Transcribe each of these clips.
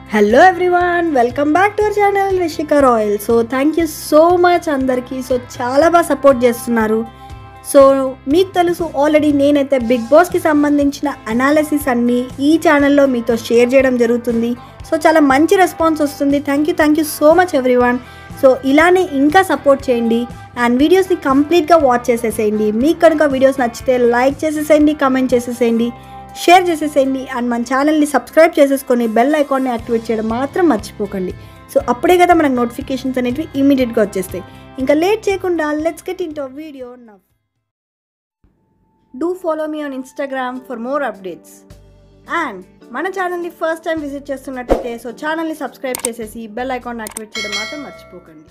hello everyone welcome back to our channel Rishika Royal so thank you so much అందరికీ so చాలా బాగా support చేస్తున్నారు so మీకు తెలుసు ఆల్రెడీ నేనైతే బిగ్ బాస్కి సంబంధించిన అనాలిసిస్ అన్నీ ఈ ఛానల్లో మీతో షేర్ చేయడం జరుగుతుంది సో చాలా మంచి రెస్పాన్స్ వస్తుంది thank you thank you so much everyone so ఇలానే ఇంకా సపోర్ట్ చేయండి అండ్ వీడియోస్ని కంప్లీట్గా వాచ్ చేసేసేయండి మీకు కనుక వీడియోస్ నచ్చితే లైక్ చేసేసేయండి కమెంట్ చేసేసేయండి షేర్ చేసేసేయండి అండ్ మన ఛానల్ని సబ్స్క్రైబ్ చేసేసుకొని బెల్ ఐకాన్ని యాక్టివేట్ చేయడం మాత్రం మర్చిపోకండి సో అప్పుడే కదా మనకు నోటిఫికేషన్స్ అనేవి ఇమీడియట్గా వచ్చేస్తాయి ఇంకా లేట్ చేయకుండా let's get into video now do follow me on Instagram for more updates and మన ఛానల్ని ఫస్ట్ టైం విజిట్ చేస్తున్నట్టయితే సో ఛానల్ని సబ్స్క్రైబ్ చేసేసి బెల్ ఐకాన్ యాక్టివేట్ చేయడం మాత్రం మర్చిపోకండి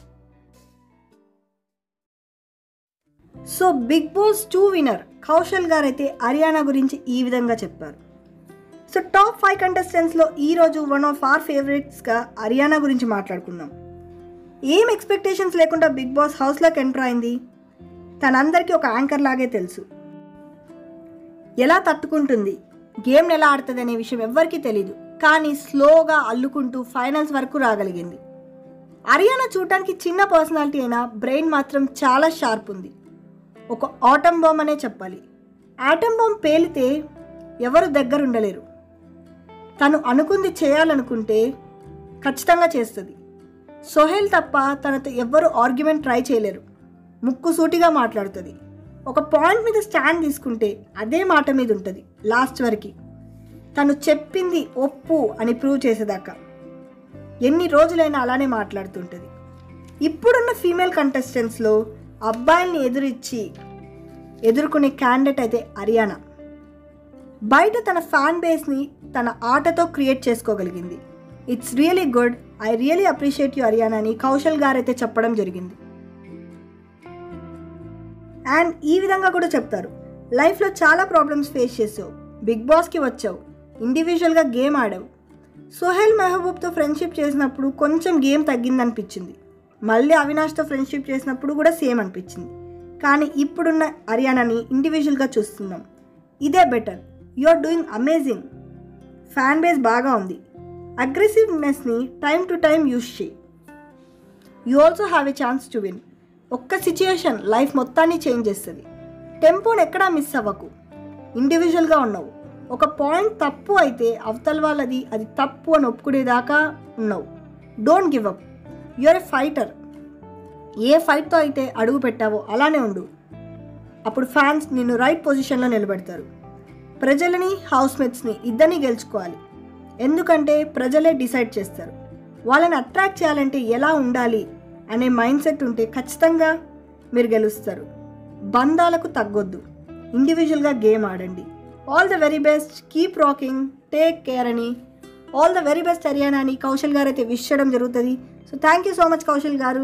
so Bigg Boss two winner Kaushal garu అయితే హర్యానా గురించి ఈ విధంగా చెప్పారు సో టాప్ ఫైవ్ కంటెస్టెంట్స్లో ఈరోజు వన్ ఆఫ్ ఆర్ ఫేవరెట్స్గా హర్యానా గురించి మాట్లాడుకుందాం ఏం ఎక్స్పెక్టేషన్స్ లేకుండా బిగ్ బాస్ హౌస్లోకి ఎంటర్ అయింది తనందరికీ ఒక యాంకర్ లాగే తెలుసు ఎలా తట్టుకుంటుంది గేమ్ని ఎలా ఆడుతుంది అనే విషయం ఎవ్వరికీ తెలియదు కానీ స్లోగా అల్లుకుంటూ ఫైనల్స్ వరకు రాగలిగింది హర్యానా చూడటానికి చిన్న పర్సనాలిటీ అయినా బ్రెయిన్ మాత్రం చాలా షార్ప్ ఉంది ఒక ఆటమ్ బాంబ్ అనే చెప్పాలి ఆటమ్ బాంబ్ పేలితే ఎవరు దగ్గర ఉండలేరు తను అనుకుంది చేయాలనుకుంటే ఖచ్చితంగా చేస్తుంది సోహెల్ తప్ప తనతో ఎవ్వరు ఆర్గ్యుమెంట్ ట్రై చేయలేరు ముక్కు సూటిగా మాట్లాడుతుంది ఒక పాయింట్ మీద స్టాండ్ తీసుకుంటే అదే మాట మీద ఉంటుంది లాస్ట్ వరకు తను చెప్పింది ఒప్పు అని ప్రూవ్ చేసేదాకా ఎన్ని రోజులైనా అలానే మాట్లాడుతుంటుంది ఇప్పుడున్న ఫీమేల్ కంటెస్టెంట్స్లో అబ్బాయిల్ని ఎదురిచ్చి ఎదుర్కొనే క్యాండిడేట్ అయితే హర్యానా బయట తన ఫ్యాన్ బేస్ని తన ఆటతో క్రియేట్ చేసుకోగలిగింది it's really good I really appreciate you Haryana అని కౌశల్ గారు అయితే చెప్పడం జరిగింది అండ్ ఈ విధంగా కూడా చెప్తారు లైఫ్లో చాలా ప్రాబ్లమ్స్ ఫేస్ చేసావు బిగ్ బాస్కి వచ్చావు ఇండివిజువల్గా గేమ్ ఆడావు సోహెల్ మెహబూబ్తో ఫ్రెండ్షిప్ చేసినప్పుడు కొంచెం గేమ్ తగ్గిందనిపించింది మళ్ళీ అవినాష్తో ఫ్రెండ్షిప్ చేసినప్పుడు కూడా సేమ్ అనిపించింది కానీ ఇప్పుడున్న హర్యానాని ఇండివిజువల్గా చూస్తున్నాం ఇదే better you are doing amazing fan base బాగా ఉంది అగ్రెసివ్నెస్ని టైం టు టైం యూస్ చేయి you also have a chance to win ఒక్క సిచ్యుయేషన్ లైఫ్ మొత్తాన్ని చేంజ్ చేస్తుంది టెంపోని ఎక్కడా మిస్ అవ్వకు ఇండివిజువల్గా ఉన్నావు ఒక పాయింట్ తప్పు అయితే అవతల వాళ్ళది అది తప్పు అని ఒప్పుకునేదాకా ఉన్నావు don't give up your a fighter ఏ ఫైట్తో అయితే అడుగు పెట్టావో అలానే ఉండు అప్పుడు ఫ్యాన్స్ నిన్ను రైట్ పొజిషన్లో నిలబెడతారు ప్రజలని హౌస్మేట్స్ని ఇద్దరిని గెలుచుకోవాలి ఎందుకంటే ప్రజలే డిసైడ్ చేస్తారు వాళ్ళని అట్రాక్ట్ చేయాలంటే ఎలా ఉండాలి అనే మైండ్ సెట్ ఉంటే ఖచ్చితంగా మీరు గెలుస్తారు బంధాలకు తగ్గొద్దు ఇండివిజువల్గా గేమ్ ఆడండి all the very best keep rocking take care అని all the very best Haryana అని కౌశల్ గారు అయితే విష్ చేయడం జరుగుతుంది so thank you so much Kaushal garu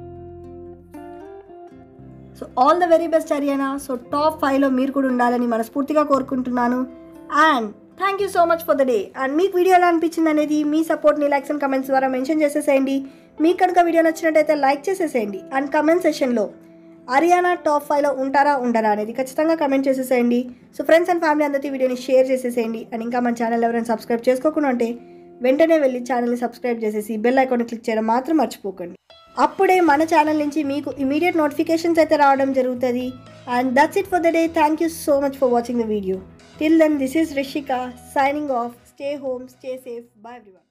so all the very best Haryana so top ఫైవ్లో మీరు కూడా ఉండాలని మనస్ఫూర్తిగా కోరుకుంటున్నాను and thank you so much for the day and మీకు వీడియో ఎలా అనిపించింది అనేది మీ సపోర్ట్ని లైక్స్ అండ్ కమెంట్స్ ద్వారా మెన్షన్ చేసేసేయండి మీకు కనుక వీడియో నచ్చినట్టయితే లైక్ చేసేసేయండి అండ్ కమెంట్ సెషన్లో హర్యానా టాప్ ఫైవ్లో ఉంటారా ఉండరా అనేది ఖచ్చితంగా కమెంట్ చేసేసేయండి సో ఫ్రెండ్స్ అండ్ ఫ్యామిలీ అందరికీ వీడియోని షేర్ చేసేసేయండి అండ్ ఇంకా మన ఛానల్ ఎవరైనా సబ్స్క్రైబ్ చేసుకోకుండా ఉంటే వెంటనే వెళ్ళి ఛానల్ని సబ్స్క్రైబ్ చేసేసి బెల్ ఐకాన్ క్లిక్ చేయడం మాత్రం మర్చిపోకండి అప్పుడే మన ఛానల్ నుంచి మీకు ఇమీడియట్ నోటిఫికేషన్స్ అయితే రావడం జరుగుతుంది and that's it for the day thank you so much for watching the video till then this is Rishika signing off stay home stay safe bye everyone